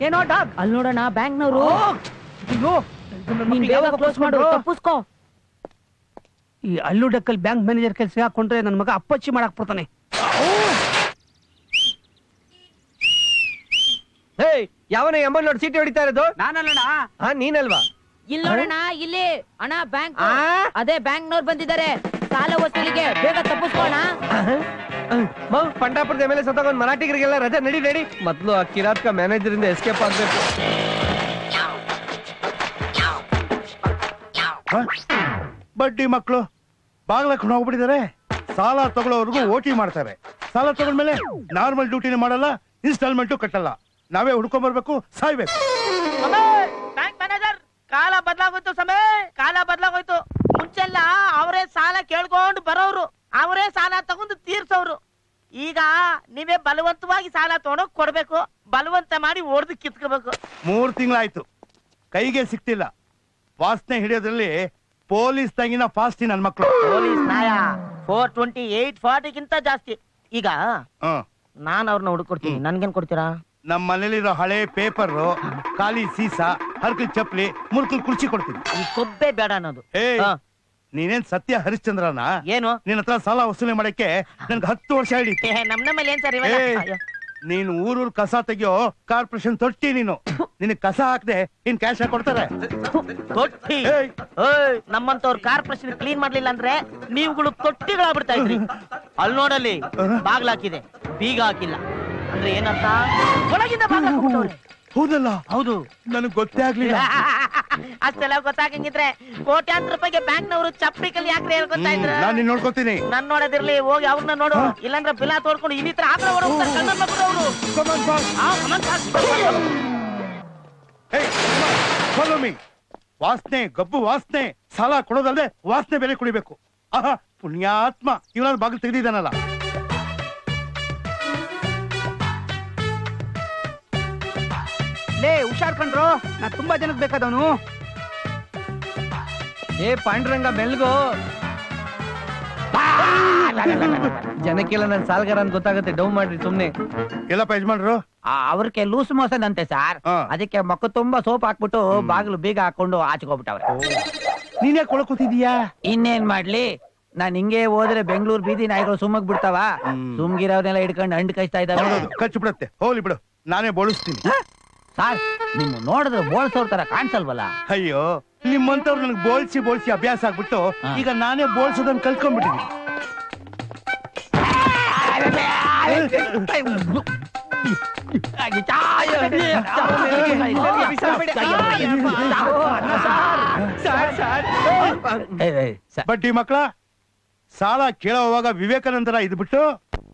ಏನೋ ಡಾಗ್ ಅಲ್ಲಿ ನೋಡೋಣ ಬ್ಯಾಂಕ್ನವರು ಅಯ್ಯೋ ಇದು ನನ್ನ ನೀನ್ ಮಕ್ಳಿಗೆ ಬೇಗ ಯಾವಾಗ ಕ್ಲೋಸ್ ಮಾಡು ತೋರ್ಸ್ಕೊಂಡ್ರು? ತಪ್ಪಿಸ್ಕೋ ಈ ಅಲ್ಲು ಡಕ್ಕಲ್ ಬ್ಯಾಂಕ್ ಮ್ಯಾನೇಜರ್ ಕೆಲಸ ಹಾಕೊಂಡ್ರೆ ನನ್ನ ಮಗ ಅಪ್ಪಚ್ಚಿ ಮಾಡಕ್ ಬಿಡ್ತಾನೆ ಹೇ ಯಾವನ ಎಮ್ಮ ನೋಡಿ ಸೀಟಿ ಹೊಡಿತಾ ಇರೋದು ನಾನಲ್ಲಣ್ಣ ಹಾ ನೀನಲ್ವಾ ಇಲ್ಲಿ ನೋಡೋಣ ಇಲ್ಲಿ ಅಣ್ಣ ಬ್ಯಾಂಕ್ ಆ? ಅದೇ ಬ್ಯಾಂಕ್ನವ್ರು ಬಂದಿದ್ದಾರೆ ಸಾಲ ವಸೂಲಿಗೆ ಬೇಗ ತಪ್ಪಿಸ್ಕೋಣ ಮೌ ಪಂಡಾಪುರದ ಮೇಲೆ ಸತ್ತಗೊಂಡ್ ಮರಾಠಿಗರಿಗೆಲ್ಲ ರಜೆ ನಡಿ ನಡಿ ಮೊದ್ಲು ಆ ಕಿರಾತ್ಕ ಮ್ಯಾನೇಜರ್ ಇಂದ ಎಸ್ಕೇಪ್ ಆಗ್ಬೇಕು ಬಡ್ಡಿ ಮಕ್ಕಳು ಬಾಗ್ಲಕೊಂಡು ಹೋಗ್ಬಿಟ್ಟಿದ್ದಾರೆ ಸಾಲ ತಗೊಳ್ಳೋವರೆಗೂ ಓಟಿ ಮಾಡ್ತಾರೆ ಸಾಲ ತಗೊಂಡ್ಮೇಲೆ ನಾರ್ಮಲ್ ಡ್ಯೂಟಿನೇ ಮಾಡಲ್ಲ ಇನ್ಸ್ಟಾಲ್ಮೆಂಟು ಕಟ್ಟಲ್ಲ ನಾವೇ ಹುಡ್ಕೊಂಡ್ ಬರ್ಬೇಕು ಸಾಯ್ಬೇಕು ಬ್ಯಾಂಕ್ ಮ್ಯಾನೇಜರ್ ಕಾಲ ಬದಲಾಗೋಯ್ತು ಸಮಯ ಕಾಲ ಬದಲಾಗೋಯ್ತು ಮುಂಚೆಲ್ಲ ಅವರೇ ಸಾಲ ಕೇಳ್ಕೊಂಡು ಬರೋರು ಅವರೇ ಸಾಲ ತಗೊಂಡು ತೀರ್ಸೋರು ಈಗ ನೀವೇ ಬಲವಂತವಾಗಿ ಸಾಲ ತಗೊಂಡೋಗ್ ಕೊಡ್ಬೇಕು ಬಲವಂತ ಮಾಡಿ ಹೊಡೆದು ಕಿತ್ಕೋಬೇಕು ಮೂರ್ ತಿಂಗಳಾಯ್ತು ಕೈಗೆ ಸಿಕ್ತಿಲ್ಲ ವಾಸನೆ ಹಿಡಿಯೋದ್ರಲ್ಲಿ ಪೊಲೀಸ್ ತಂಗಿನ ಫಾಸ್ಟಿ ನನ್ ಮಕ್ಳು ಪೊಲೀಸ್ ನಾಯ ಫೋರ್ ಟ್ವೆಂಟಿ ಏಟ್ ಫಾರ್ಟಿಗಿಂತ ಜಾಸ್ತಿ ಈಗ ಹ್ಮ್ ನಾನ್ ಅವ್ರನ್ನ ಹುಡುಕೊಡ್ತೀನಿ ನನ್ಗೇನ್ ಕೊಡ್ತೀರಾ ನಮ್ಮ ಮನೇಲಿರೋ ಹಳೆ ಪೇಪರ್ ಖಾಲಿ ಸೀಸ ಹರ್ಕಲ್ ಚಪ್ಲಿ ಮುರ್ಕಲ್ ಕುರ್ಚಿ ಕೊಡ್ತೀನಿ ಈ ಕೊಬ್ಬೆ ಬೇಡ ಅನ್ನೋದು ಏಯ್ ಹಾ. ನೀನೇನ್ ಸತ್ಯ ಹರಿಶ್ಚಂದ್ರನ ಏನು ನಿನ್ನ ಹತ್ರ ಸಾಲ ವಸೂಲಿ ಮಾಡಕ್ಕೆ ನನ್ಗೆ ಹತ್ತು ವರ್ಷ ಹಿಡೀತು ಏ, ನಮ್ ನಮ್ಮಲ್ಲಿ ಏನ್ ಸರ್ ಇವಾಗ ಏಯ್, ಅಯ್ಯೋ. ನೀನು ಊರೂರ್ ಕಸ ತೆಗಿಯೋ ಕಾರ್ಪೊರೇಷನ್ ತೊಟ್ಟಿ ನೀನು ನಿನಗ್ ಕಸ ಹಾಕ್ದೆ ಇನ್ ಕ್ಯಾಶ್ ಕೊಡ್ತಾರೆ ತೊಟ್ಟಿ ಏಯ್. ಏಯ್, ನಮ್ಮಂತವ್ರ ಕಾರ್ಪೊರೇಷನ್ ಕ್ಲೀನ್ ಮಾಡ್ಲಿಲ್ಲ ಅಂದ್ರೆ ನೀವುಗಳು ತೊಟ್ಟಿಗಳಾಗ್ಬಿಡ್ತಾ ಇದ್ರಿ ಅಲ್ಲಿ ನೋಡಲ್ಲಿ ಬಾಗ್ಲಾಕಿದೆ ಬೀಗ ಹಾಕಿಲ್ಲ ಅಂದ್ರೆ ಏನಂತ ಒಳಗಿಂದ ಬಾಗ್ಲ ಹಾಕ್ಬಿಟ್ಟವ್ರೆ. ಹೌದಲ್ಲ ಹೌದು ನನಗ್ ಗೊತ್ತೇ ಆಗ್ಲಿಲ್ಲ ಅಷ್ಟೆಲ್ಲ ಗೊತ್ತಾಗಂಗಿದ್ರೆ ಕೋಟ್ಯಾಂತರ ರೂಪಾಯಿಗೆ ಬ್ಯಾಂಕ್ನವರು ಚಪ್ಪಡಿ ಕಲ್ಲಿ ಯಾಕ್ರೆ ಹೇಳ್ಕೊತಾ ಇದ್ರು ನಾನು ನಿನ್ ನೋಡ್ಕೋತೀನಿ ನನ್ ನೋಡೋದಿರ್ಲಿ ಹೋಗಿ ಅವ್ರನ್ನ ನೋಡು ಇಲ್ಲಾಂದ್ರೆ ಬಿಲ ತೋಡ್ಕೊಂಡು ಇನ್ನಿತರ ಆದ್ರ ಹೊಡೋಗ್ತಾರೆ ಕಣ್ಣನ್ ಮಕ್ಕಳು ಅವರು Come on, boss. Hey, follow me. ವಾಸನೆ ಗಬ್ಬು ವಾಸನೆ ಸಾಲ ಕೊಡೋದಲ್ದೆ ವಾಸನೆ ಬೇರೆ ಕುಡಿಬೇಕು ಆಹಾ ಪುಣ್ಯಾತ್ಮ ಇವನಾದ್ರು ಬಾಗಿಲು ತೆಗೆದಿದ್ದಾನಲ್ಲ ಲೇ ಹುಷಾರ್ ಕಂಡ್ರು ನಾ ತುಂಬಾ ಜನಕ್ಕೆ ಬೇಕಾದವನು ಏ ಪಾಂಡುರಂಗ ಮೆಲ್ಗೋ ಜನಕ್ಕೆಲ್ಲ ನನ್ ಸಾಲ್ಗಾರ ಅಂತ ಗೊತ್ತಾಗತ್ತೆ ಡೌನ್ ಮಾಡ್ರಿ ಸುಮ್ನೆ ಎಲ್ಲಪ್ಪ ಯಜಮಾನ್ರು ಅವ್ರಿಗೆ ಲೂಸ್ ಮೋಸನ್ ಅಂತೆ ಸರ್ ಹಾ. ಅದಕ್ಕೆ ಮಕ್ಕ ತುಂಬಾ ಸೋಪ್ ಹಾಕ್ಬಿಟ್ಟು ಬಾಗಿಲು ಬೀಗ ಹಾಕೊಂಡು ಆಚೆಗೋಗ್ಬಿಟ್ಟವ್ರೆ ನೀನ್ ಯಾಕೆ ಒಳಗ್ ಕೂತಿದೀಯಾ ಇನ್ನೇನ್ ಮಾಡ್ಲಿ ನಾನ್ ಹಿಂಗೆ ಹೋದ್ರೆ ಬೆಂಗಳೂರು ಬೀದಿ ನಾಯಿಗಳು ಸುಮ್ಮಗ್ ಬಿಡ್ತಾವ ಸುಮ್ಗಿರೋದೆಲ್ಲ ಹಿಡ್ಕೊಂಡು ಹಂಡ್ ಕಚ್ತಾ ಇದಾವೆ ಹೌದೌದು ಕಚ್ಚು ಬಿಡತ್ತೆ ಹೋಗ್ಲಿ ಬಿಡು ನಾನೇ ಬೋಳಿಸ್ತೀನಿ ಸರ್ ನಿಮ್ ನೋಡಿದ್ರೆ ಬೋಳ್ಸೋರ್ ತರ ಕಾಣಿಸಲ್ವಲ್ಲ ಅಯ್ಯೋ ನಿಮ್ಮಂತವ್ರು ನನಗೆ ಬೋಳ್ಸಿ ಬೋಳ್ಸಿ ಅಭ್ಯಾಸ ಆಗ್ಬಿಟ್ಟು ಈಗ ನಾನೇ ಬೋಳ್ಸೋದನ್ನ ಕಲ್ತ್ಕೊಂಡ್ಬಿಟ್ಟಿದ್ದೀನಿ ಏ, ಏ, ಸ- ಬಡ್ಡಿ ಮಕ್ಕಳ ಸಾಲ ಕೇಳೋವಾಗ ವಿವೇಕಾನಂದರ ಇದ್ಬಿಟ್ಟು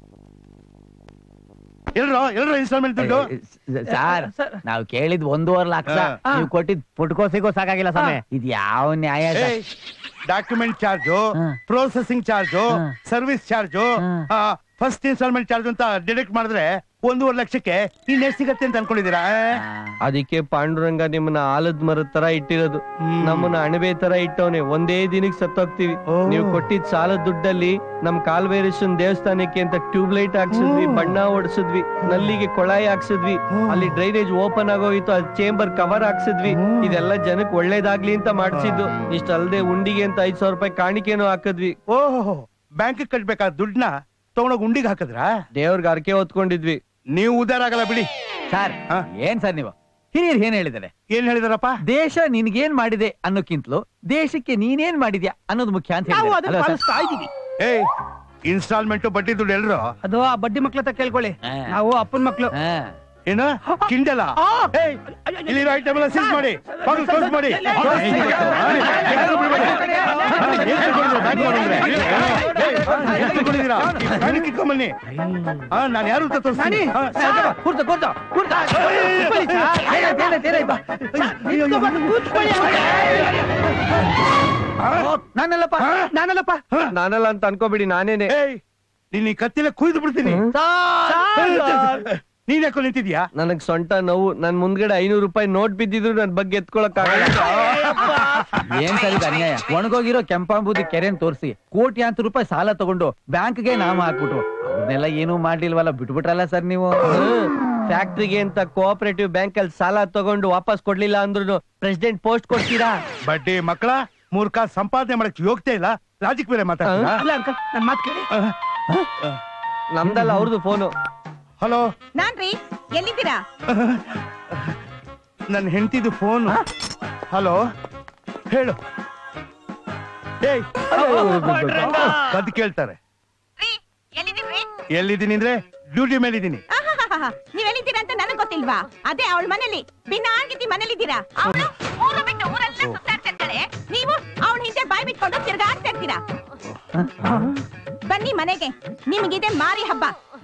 ಎಲ್ರೋ ಎಲ್ರೋ ಇನ್ಸ್ಟಾಲ್ಮೆಂಟ್ ದುಡ್ಡು ಸರ್ ನಾವ್ ಕೇಳಿದ್ ಒಂದೂವರೆ ಲಕ್ಷ ಹಾ. ನೀವ್ ಕೊಟ್ಟಿದ್ ಪುಟ್ಕೋ ಸಿಗೋ ಸಾಕಾಗಿಲ್ಲ ಸಮಯ ಇದ್ ಯಾವ ನ್ಯಾಯ ಸರ್? ಡಾಕ್ಯುಮೆಂಟ್ ಚಾರ್ಜು ಹಾ. ಪ್ರೊಸೆಸಿಂಗ್ ಚಾರ್ಜು ಹಾ. ಸರ್ವಿಸ್ ಚಾರ್ಜು ಹಾ. ಫಸ್ಟ್ ಇನ್ಸ್ಟಾಲ್ಮೆಂಟ್ ಚಾರ್ಜ್ ಅಂತ ಡಿಡಕ್ಟ್ ಮಾಡಿದ್ರೆ ಒಂದೂವರೆ ಲಕ್ಷಕ್ಕೆ ಇನ್ನೆಷ್ಟು ಸಿಗತ್ತೆ ಅಂತ ಅನ್ಕೊಂಡಿದೀರಾ ಅದಕ್ಕೆ ಪಾಂಡುರಂಗ ನಿಮ್ಮನ್ನ ಆಲದ್ ಮರದ ತರ ಇಟ್ಟಿರೋದು ನಮ್ಮನ್ನ ಅಣಬೆ ತರ ಇಟ್ಟವನೆ ಒಂದೇ ದಿನಕ್ಕೆ ಸತ್ತೋಗ್ತಿವಿ ಓ. ನೀವು ಕೊಟ್ಟಿದ್ ಸಾಲದ ದುಡ್ಡಲ್ಲಿ ನಮ್ ಕಾಲ್ಭೈರೇಶ್ವರನ್ ದೇವಸ್ಥಾನಕ್ಕೆ ಅಂತ ಟ್ಯೂಬ್ ಲೈಟ್ ಹಾಕ್ಸಿದ್ವಿ ಬಣ್ಣ ಹೊಡ್ಸಿದ್ವಿ ನಲ್ಲಿಗೆ ಕೊಳಾಯಿ ಹಾಕ್ಸಿದ್ವಿ ಅಲ್ಲಿ ಡ್ರೈನೇಜ್ ಓಪನ್ ಆಗೋಯ್ತು ಅದ್ ಚೇಂಬರ್ ಕವರ್ ಹಾಕ್ಸಿದ್ವಿ ಇದೆಲ್ಲ ಜನಕ್ ಒಳ್ಳೇದಾಗ್ಲಿ ಅಂತ ಮಾಡ್ಸಿದ್ದು ಇಷ್ಟಲ್ದೆ ಉಂಡಿಗೆ ಅಂತ ಐದ್ ಸಾವಿರ ರೂಪಾಯಿ ಕಾಣಿಕೆನೂ ಹಾಕಿದ್ವಿ ಓಹೋ ಬ್ಯಾಂಕ್ ಕಟ್ಬೇಕಾದ ದುಡ್ಡನ್ನ ತಗೊಂಡೋಗಿ ಉಂಡಿಗೆ ಹಾಕಿದ್ರಾ ದೇವ್ರಿಗೆ ಅರ್ಕೆ ಹೊತ್ಕೊಂಡಿದ್ವಿ ನೀವು ಉದಾರ ಆಗಲ್ಲ ಬಿಡಿ ಸರ್ ಹಾ. ಏನ್ ಸರ್ ನೀವು ಹಿರಿಯರು ಏನ್ ಹೇಳಿದ್ದಾರೆ ಏನ್ ಹೇಳಿದಾರಪ್ಪ ದೇಶ ನಿನ್ಗೇನ್ ಮಾಡಿದೆ ಅನ್ನೋಕ್ಕಿಂತಲೂ ದೇಶಕ್ಕೆ ನೀನೇನ್ ಮಾಡಿದ್ಯಾ ಅನ್ನೋದು ಮುಖ್ಯ ಅಂತ ನಾವು ಹೇಳಿದ್ದಾರೆ. ಅದನ್ನ ಅಲ್ವಾ ಸರ್? ಪಾಲಿಸ್ತಾ ಇದೀವಿ ಏಯ್ ಇನ್ಸ್ಟಾಲ್ಮೆಂಟ್ ಬಡ್ಡಿ ದುಡ್ಡು ಎಲ್ರು ಅದು ಆ ಬಡ್ಡಿ ಮಕ್ಳ ಹತ್ರ ಕೇಳ್ಕೊಳ್ಳಿ ಹಾ. ನಾವು ಅಪ್ಪನ ಮಕ್ಳು ಹಾ. ಏನು ಕಿಂಡಲ ಆ. ಏಯ್ ಇಲ್ಲಿರೋ ಐಟಮ್ ಎಲ್ಲ ಸೀಸ್ ಮಾಡಿ ಬಾಗಿಲು ಕ್ಲೋಸ್ ಮಾಡಿ Close ಮಾಡಿ. ಯಾರು ಬಿಡ್ಬೇಡಿ. ಏನ್ ತಿಳ್ಕೊಂಡಿದ್ದೀರಾ ಬ್ಯಾಂಕ್ ಅವ್ರಂದ್ರೆ? ಏಯ್, ಏನ್ ತಿಳ್ಕೊಂಡಿದ್ದೀರಾ? ಬ್ಯಾಂಕ್ ಇಟ್ಕೊಂಬನ್ನಿ ಹಾ ನಾನು ಯಾರು ಅಂತ ತೋರಿಸ್ತೀನಿ ಹಾ, ಕೂರ್ತು, ಕೂರ್ತು, ಕೂರ್ತು. ಕೂತ್ಕೊಳ್ಳಿ ಸರ್. ಏನಾಯ್ತು, ಏನಾಯ್ತು, ಏನಾಯ್ತು? ಓ, ನಾನಲ್ಲಪ್ಪ ನಾನಲ್ಲಪ್ಪ ನಾನಲ್ಲ ಅಂತ ಅನ್ಕೋಬಿಡಿ ನಾನೇನೆ ಏಯ್ ನೀನ್ ಈ ಕತ್ತಿಲೆ ಕುಯ್ದು ಬಿಡ್ತೀನಿ ನೀನ್ ಯಾಕೋ ನಿಂತಿದ್ಯಾ ನನಗ್ ಸೊಂಟ ನೋವು ನನ್ ಮುಂದ್ಗಡೆ ಐನೂರು ರೂಪಾಯಿ ನೋಟ್ ಬಿದ್ದಿದ್ರು ನನ್ ಬಗ್ಗೆ ಎತ್ಕೊಳಕ್ ಆಗಲ್ಲ ಏನ್ ಸರ್ ಇದು ಅನ್ಯಾಯ ಒಣಗೋಗಿರೋ ಕೆಂಪಾಂಬುದಿ ಕೆರೆನ್ ತೋರಿಸಿ ಕೋಟ್ಯಾಂತರ ರೂಪಾಯಿ ಸಾಲ ತಗೊಂಡು ಬ್ಯಾಂಕ್ಗೆ ನಾಮ ಹಾಕ್ಬಿಟ್ರು ಅವ್ರನ್ನೆಲ್ಲ ಏನೂ ಮಾಡ್ಲಿಲ್ವಲ್ಲ ಬಿಟ್ಬಿಟ್ರಲ್ಲ ಸರ್ ನೀವು ಫ್ಯಾಕ್ಟ್ರಿಗೆ ಅಂತ ಕೋಆಪರೇಟಿವ್ ಬ್ಯಾಂಕ್ ಅಲ್ಲಿ ಸಾಲ ತಗೊಂಡು ವಾಪಸ್ ಕೊಡ್ಲಿಲ್ಲ ಅಂದ್ರೂ ಪ್ರೆಸಿಡೆಂಟ್ ಪೋಸ್ಟ್ ಕೊಡ್ತೀರಾ ಬಡ್ಡಿ ಮಕ್ಕಳ ಮೂರ್ಖ ಸಂಪಾದನೆ ಮಾಡಕ್ ಯೋಗ್ಯತೆ ಇಲ್ಲ ಲಾಜಿಕ್ ಬೇರೆ ಮಾತಾಡ್ತೀರಾ ಅಲ್ಲ ಅಂಕಲ್ ನನ್ ಮಾತು ಕೇಳಿ ನಮ್ದಲ್ಲ ಅವ್ರದ್ದು ಫೋನು ಹಲೋ ನಾನ್ರಿ ಎಲ್ಲಿದ್ದೀರಾ ನನ್ನ ಹೆಂಡತಿದು ಫೋನ್ ಹಲೋ ಹೇಳು ಏಯ್ ಕದ್ ಕೇಳ್ತಾರೆ ಎಲ್ಲಿದ್ದೀನಿ ಅಂದ್ರೆ ಡ್ಯೂಟಿ ಮೇಲಿದ್ದೀನಿ ನೀವ್ ಎಲ್ಲಿದ್ದೀರಾ ಅಂತ ನನಗ್ ಗೊತ್ತಿಲ್ವಾ ಅದೇ ಅವಳ ಮನೇಲಿ ಬಿನ್ನಾಗಿದ್ದಿ ಮನೇಲಿದ್ದೀರಾ ಅವಳು ಊರು ಬಿಟ್ಟು ಊರೆಲ್ಲ ಸುತ್ತಾಡ್ತಿರ್ತಾಳೆ ನೀವು ಅವಳ ಹಿಂದೆ ಬಾಯ್ ಬಿಟ್ಕೊಂಡು ತಿರ್ಗಾಡ್ತಾ ಇರ್ತೀರಾ ಬನ್ನಿ ಮನೆಗೆ ನಿಮಗಿದೆ ಮಾರಿ ಹಬ್ಬ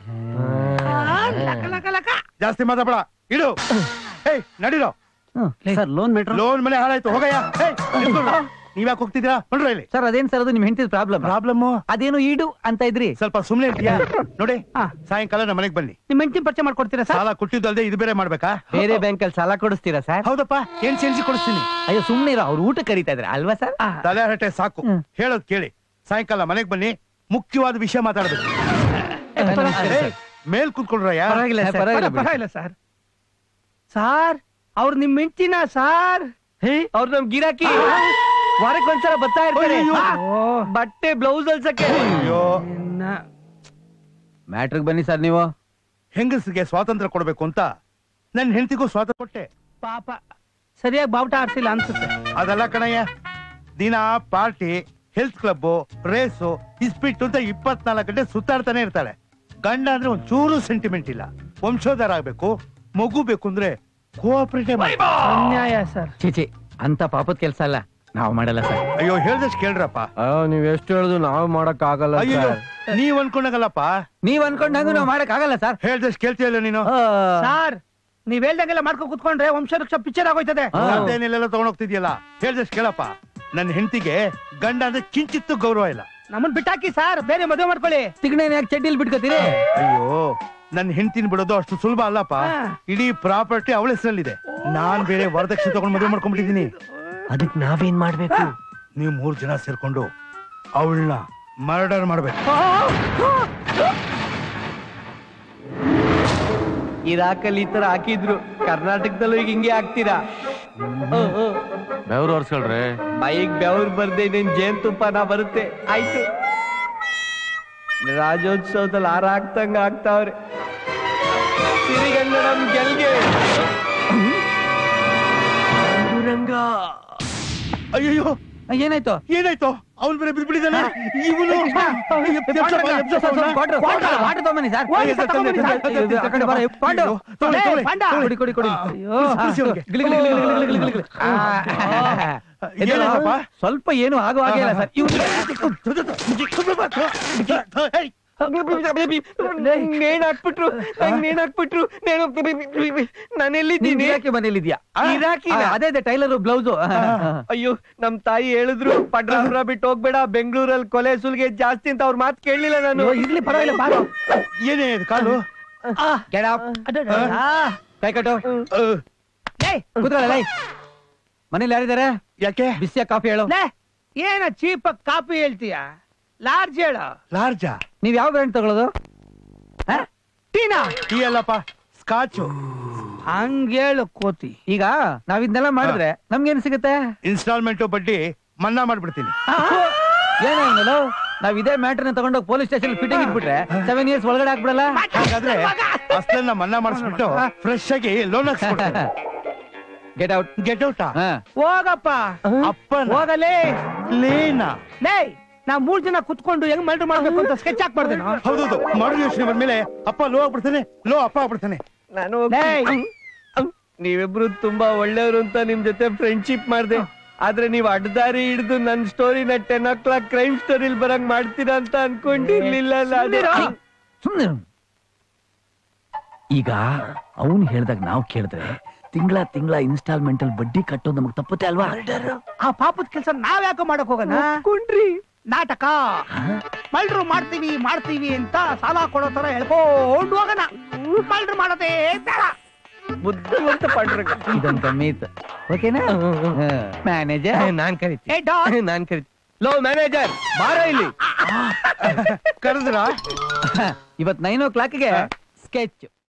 ಜಾಸ್ತಿ ಮಾತಾಡ ಇಡು ಏಯ್ ನಡೀರೋ ಸರ್ ಲೋನ್ ಮೇಟ್ರು ಲೋನ್ ಮನೆ ಹಾಳಾಯ್ತು ಹೋಗಯ್ಯ ಏಯ್, ನಿಂತ್ಕೊಳ್ರೋ. ನೀವ್ಯಾಕೆ ಹೋಗ್ತಿದ್ದೀರಾ ನೋಡ್ರಿ ಇಲ್ಲಿ ಸರ್ ಅದೇನ್ ಸರ್ ಅದು ನಿಮ್ ಹೆಂಡತಿ ಪ್ರಾಬ್ಲಮ್ ಪ್ರಾಬ್ಲಮ್ ಅದೇನು ಈಡು ಅಂತ ಇದ್ರಿ ಸ್ವಲ್ಪ ಸುಮ್ನೆ ಇರ್ತೀಯಾ ನೋಡಿ ಹಾ. ಸಾಯಂಕಾಲ ನಮ್ಮ ಮನೆಗೆ ಬನ್ನಿ ನಿಮ್ ಹೆಂಡತಿ ಪರಿಚಯ ಮಾಡ್ಕೊಡ್ತೀರಾ ಸರ್ ಸಾಲ ಕೊಟ್ಟಿದ್ದಲ್ದೆ ಇದು ಬೇರೆ ಮಾಡ್ಬೇಕಾ ಬೇರೆ ಬ್ಯಾಂಕ್ ಅಲ್ಲಿ ಸಾಲ ಕೊಡಿಸ್ತೀರಾ ಸರ್ ಹೌದಪ್ಪ ಏನ್ ಸೇರಿಸಿ ಕೊಡಿಸ್ತೀನಿ ಅಯ್ಯೋ ಸುಮ್ನೆ ಇರೋ ಅವ್ರು ಊಟ ಕರೀತಾ ಇದ್ರೆ ಅಲ್ವಾ ಸರ್ ಆ, ತಲೆ ಹರಟೆ ಸಾಕು ಹೇಳೋದ್ ಕೇಳಿ ಸಾಯಂಕಾಲ ಮನೆಗೆ ಬನ್ನಿ ಮುಖ್ಯವಾದ ವಿಷಯ ಮಾತಾಡ್ಬೇಕು ಏಯ್, ಮೇಲ್ ಕೂತ್ಕೊಳ್ರಯ್ಯ ಪರವಾಗಿಲ್ಲ ಸರ್. ಪರವಾಗಿಲ್ಲ ಬಿಡಿ. ಪರವಾಗಿಲ್ಲ ಸರ್ ಸಾರ್ ಅವ್ರು ನಿಮ್ ಹೆಂಡ್ತಿನ ಸಾರ್ ಅವ್ರು ನಮ್ ಗಿರಾಕಿ ವಾರಕ್ಕೆ ಒಂದ್ಸಲ ಬರ್ತಾ ಇರ್ತಾರೆ ಅಯ್ಯಯ್ಯೋ. ಆ, ಬಟ್ಟೆ ಬ್ಲೌಸ್ ಹೊಲ್ಸಕ್ಕೆ ಅಯ್ಯೋ ಇನ್ನ- ಮ್ಯಾಟ್ರಿಗ್ ಬನ್ನಿ ಸರ್ ನೀವು ಹೆಂಗಸ್ರಿಗೆ ಸ್ವಾತಂತ್ರ್ಯ ಕೊಡ್ಬೇಕು ಅಂತ ನನ್ನ ಹೆಂಡತಿಗೂ ಸ್ವಾತಂತ್ರ್ಯ ಕೊಟ್ಟೆ ಪಾಪ ಸರಿಯಾಗಿ ಬಾವುಟ ಆಡ್ಸಿಲ್ಲ ಅನ್ಸುತ್ತೆ ಅದಲ್ಲ ಕಣಯ್ಯ ದಿನ ಪಾರ್ಟಿ ಹೆಲ್ತ್ ಕ್ಲಬ್ ರೇಸು ಇಸ್ಪಿಟ್ಟು ಅಂತ ಇಪ್ಪತ್ನಾಲ್ಕು ಗಂಟೆ ಸುತ್ತಾಡ್ತಾನೆ ಇರ್ತಾಳೆ ಗಂಡ ಅಂದ್ರೆ ಒಂದ್ ಚೂರು ಸೆಂಟಿಮೆಂಟ್ ಇಲ್ಲ ವಂಶೋಧರ ಆಗ್ಬೇಕು ಮಗು ಬೇಕು ಅಂದ್ರೆ ಕೋಆಪರೇಟಿವ್ ಅನ್ಯಾಯ ಸರ್ ಚೀಚಿ ಅಂತ ಪಾಪದ ಕೆಲಸ ಅಲ್ಲ ನಾವು ಮಾಡಲ್ಲ ಸರ್ ಅಯ್ಯೋ ಹೇಳ್ದಷ್ಟು ಕೇಳ್ರಪ್ಪ ನೀವ್ ಎಷ್ಟು ಹೇಳಿದ್ರು ನಾವು ಮಾಡಕ್ ಆಗಲ್ಲ ಅಯ್ಯೋ ನೀವ್ ಅನ್ಕೊಂಡಾಗಲ್ಲಪ್ಪ ನೀವ್ ಅನ್ಕೊಂಡಂಗು ನಾವು ಮಾಡಕ್ ಆಗಲ್ಲ ಸರ್ ಹೇಳ್ದಷ್ಟು ಕೇಳ್ತೀಯಲ್ಲ ನೀನು ಸಾರ್ ನೀವ್ ಹೇಳ್ದಂಗೆಲ್ಲ ಮಾಡ್ಕೊ ಕುತ್ಕೊಂಡ್ರೆ ವಂಶವೃಕ್ಷ ಪಿಕ್ಚರ್ ಆಗೋಯ್ತದೆ ಹಾ. ಅದೇನೆಲ್ಲ ತಗೊಂಡೋಗ್ತಿದ್ಯಲ್ಲ ಹೇಳ್ದಷ್ಟು ಕೇಳಪ್ಪ ನನ್ನ ಹೆಂಡತಿಗೆ ಗಂಡ ಅಂದ್ರೆ ಕಿಂಚಿತ್ತು ಗೌರವ ಇಲ್ಲ ನಮ್ಮನ್ ಬಿಟ್ಟಾಕಿ ಸಾರ್ ಬೇರೆ ಮದುವೆ ಮಾಡ್ಕೊಳ್ಳಿ ತಿಗಣೆನ ಯಾಕೆ ಚಡ್ಡಿಲ್ ಬಿಟ್ಕೋತೀರಿ ಅಯ್ಯೋ ನನ್ನ ಹೆಂಡತಿನ ಬಿಡೋದು ಅಷ್ಟು ಸುಲಭ ಅಲ್ಲಪ್ಪ ಹಾ. ಇಡೀ ಪ್ರಾಪರ್ಟಿ ಅವಳ ಹೆಸರಲ್ಲಿದೆ ನಾನ್ ಬೇರೆ ವರದಕ್ಷಿಣೆ ತಗೊಂಡು ಮದುವೆ ಮಾಡ್ಕೊಂಡ್ಬಿಟ್ಟಿದೀನಿ ಅದಕ್ ನಾವೇನ್ ಮಾಡ್ಬೇಕು ನೀವು ಮೂರ್ ಜನ ಸೇರ್ಕೊಂಡು ಅವಳನ್ನ ಮರ್ಡರ್ ಮಾಡ್ಬೇಕು ಇರಾಕಲ್ಲಿ ಈ ತರ ಹಾಕಿದ್ರು ಕರ್ನಾಟಕದಲ್ಲೂ ಈಗ ಹಿಂಗೆ ಹಾಕ್ತೀರಾ ಬೆವ್ರು ಒರ್ಸ್ಕೊಳ್ರಿ ಬೈಕ್ ಬೆವ್ರು ಬರ್ದೆ ನಿನ್ ಜೇನ್ತುಪ್ಪನ ಬರುತ್ತೆ ಆಯ್ತು ರಾಜ್ಯೋತ್ಸವದಲ್ಲಿ ಹಾರ ಹಾಕ್ತಂಗ ಆಗ್ತಾವ್ರೆ ಸಿರಿಗನ್ನಡಂ ಗೆಲ್ಗೆ ರಂಗ ಅಯ್ಯೋ ಏನಾಯ್ತು ಏನಾಯ್ತು ಅವ್ನ್ ಬೇರೆ ಬಿದ್ಬಿಟ್ಟಿದ್ದಾನೆ ಇವನು ವಾಟರ್ ತಗೊಂಬನ್ನಿ ಸರ್ ಹೋಗಿ ಸರ್, ತಗೊಂಬನ್ನಿ ಸರ್. ಇದು ಆ ಕಡೆ ಬರ, ಪಾಂಡು. ಏ, ಪಾಂಡ. ಕೊಡಿ ಕೊಡಿ ಕೊಡಿ ಅಯ್ಯೋ. ಗಿಲಿ, ಗಿಲಿ, ಗಿಲಿ, ಗಿಲಿ, ಗಿಲಿ, ಗಿಲಿ, ಗಿಲಿ. ಆ. ಏನಾಯ್ತಪ್ಪ? ಸ್ವಲ್ಪ ಏನು ಆಗೋ ಹಾಗೆ ಇಲ್ಲ ಸರ್ ಇವ್ರು ನೇಣ್ ಹಾಕ್ಬಿಟ್ರು ನಂಗ್ ನೇಣ್ ಹಾಕ್ಬಿಟ್ರು ನೇಣು ನಾನು ನೀನ್ ಎಲ್ಲಿದ್ದೀನಿ ಇರಾಕಿ ಮನೇಲಿ ಇದೆಯಾ ಇರಾಕಿನ? ಅದೇ ಅದೇ ಟೈಲರ್ ಬ್ಲೌಸ್ ಅಯ್ಯೋ ನಮ್ ತಾಯಿ ಹೇಳಿದ್ರು ಪಡ್ರಾಪುರ ಬಿಟ್ಟು ಹೋಗ್ಬೇಡ ಬೆಂಗಳೂರಲ್ಲಿ ಕೊಲೆ ಸುಲ್ಗೆ ಜಾಸ್ತಿ ಅಂತ ಅವ್ರ ಮಾತು ಕೇಳಲಿಲ್ಲ ನಾನು ಇರ್ಲಿ ಪರವಾಗಿಲ್ಲ ಬಾರೋ ಏನೇ ಇದು ಕಾಲು Get up. ಅಡ್ಡಡ್ಡ. ಆ. ಕೈ ಕಟ್ಟು ಅಹ್, ಲೇ, ಕೂತ್ಕೊಳ್ಳ ಲೈ ಮನೇಲಿ ಯಾರಿದ್ದಾರೆ ಯಾಕೆ ಬಿಸಿಯ ಕಾಫಿ ಹೇಳು ಲೇ, ಏನ ಚೀಪ್ ಕಾಪಿ ಹೇಳ್ತೀಯ ಲಾರ್ಜ್ ಹೇಳ ಲಾರ್ಜಾ ನೀವ್ ಯಾವ ಬ್ರ್ಯಾಂಡ್ ತಗೊಳ್ಳೋದು ಹ? ಟೀನಾ ಟೀ ಅಲ್ಲಪ್ಪ ಸ್ಕಾಚು ಹಂಗೇಳು ಕೋತಿ ಈಗ ನಾವ್ ಇದನ್ನೆಲ್ಲ ಮಾಡಿದ್ರೆ ನಮ್ಗೇನ್ ಸಿಗುತ್ತೆ ಇನ್ಸ್ಟಾಲ್ಮೆಂಟ್ ಬಡ್ಡಿ ಮನ್ನಾ ಮಾಡ್ಬಿಡ್ತೀನಿ ಏನೇನು ನಾವ್ ಇದೇ ಮ್ಯಾಟರ್ನ ತಗೊಂಡೋಗಿ ಪೊಲೀಸ್ ಸ್ಟೇಷನ್ ಫಿಟ್ಟಿಂಗ್ ಇಟ್ಬಿಟ್ರೆ ಸೆವೆನ್ ಇಯರ್ಸ್ ಒಳಗಡೆ ಹಾಕ್ಬಿಡಲ್ಲ ಹಾಗಾದ್ರೆ ಅಸ್ಲನ್ನ ಮನ್ನಾ ಮಾಡಿಸ್ಬಿಟ್ಟು ಫ್ರೆಶ್ ಆಗಿ ಲೋನ್ ಹಾಕ್ಸ್ಬಿಡ್ತೀನಿ ಗೆಟ್ ಔಟ್ ಗೆಟ್ ಔಟಾ ಹೋಗಪ್ಪ ಅಪ್ಪನ ಹೋಗಲೇ ಲೇನಾ ಲೇ ನಾವ್ ಮೂರ್ ಜನ ಕುತ್ಕೊಂಡು ಹೆಂಗ್ ಮಲ್ಟರ್ ಮಾಡ್ಬೇಕು ಅಂತ ಸ್ಕೆಚ್ ಹಾಕ್ಬಾರ್ದು ಹೌದೌದು ಮಾಡೋ ಯೋಚನೆ ಬಂದ್ಮೇಲೆ ಅಪ್ಪ ಲೋ ಆಗ್ಬಿಡ್ತಾನೆ ಲೋ ಅಪ್ಪ ಆಗ್ಬಿಡ್ತಾನೆ ನಾನು ಲೇಯ್. ನೀವಿಬ್ರು ತುಂಬಾ ಒಳ್ಳೆಯವರು ಅಂತ ನಿಮ್ ಜೊತೆ ಫ್ರೆಂಡ್ಶಿಪ್ ಮಾಡ್ದೆ ಆದ್ರೆ ನೀವ್ ಅಡ್ಡದಾರಿ ಹಿಡಿದು ನನ್ ಸ್ಟೋರಿನ ಟೆನ್ ಓ ಕ್ಲಾಕ್ ಕ್ರೈಮ್ ಸ್ಟೋರಿಲ್ ಬರಂಗ್ ಮಾಡ್ತೀರಾ ಅಂತ ಅನ್ಕೊಂಡಿರ್ಲಿಲ್ಲ ನಾನು ಸುಮ್ನೆ ಈಗ ಅವನು ಹೇಳ್ದಾಗ ನಾವು ಕೇಳಿದ್ರೆ ತಿಂಗಳ ತಿಂಗಳ ಇನ್ಸ್ಟಾಲ್ಮೆಂಟ್ ಅಲ್ಲಿ ಬಡ್ಡಿ ಕಟ್ಟೋದು ನಮಗ್ ತಪ್ಪುತ್ತೆ ಅಲ್ವಾ ಆ ಪಾಪದ ಕೆಲಸ ನಾವ್ ಯಾಕೆ ಮಾಡಕ್ ಹೋಗೋಣ ಕುಂಡ್ರಿ ನಾಟಕ ಮಲ್ಡ್ರು ಮಾಡ್ತೀವಿ ಮಾಡ್ತೀವಿ ಅಂತ ಸಾಲ ಕೊಡೋ ತರ ಹೇಳ್ಕೊಂಡು ಹೋಗೋಣ ಮಲ್ಡ್ರು ಮಾಡೋದೇ ಬೇಡ ಬುದ್ಧಿವಂತ ಪಡ್ರಂಗ ಇದೊಂದು ಮೀತ್ ಓಕೆನಾ ಮ್ಯಾನೇಜರ್ ನಾನ್ ಕರಿತೀನಿ ಏ ಡಾನ್ ನಾನ್ ಕರಿತೀನಿ ಲೋ ಮ್ಯಾನೇಜರ್ ಬಾರ ಇಲ್ಲಿ ಕರೆದ್ರ ಇವತ್ ನೈನ್ ಓ ಕ್ಲಾಕ್ಗೆ ಸ್ಕೆಚ್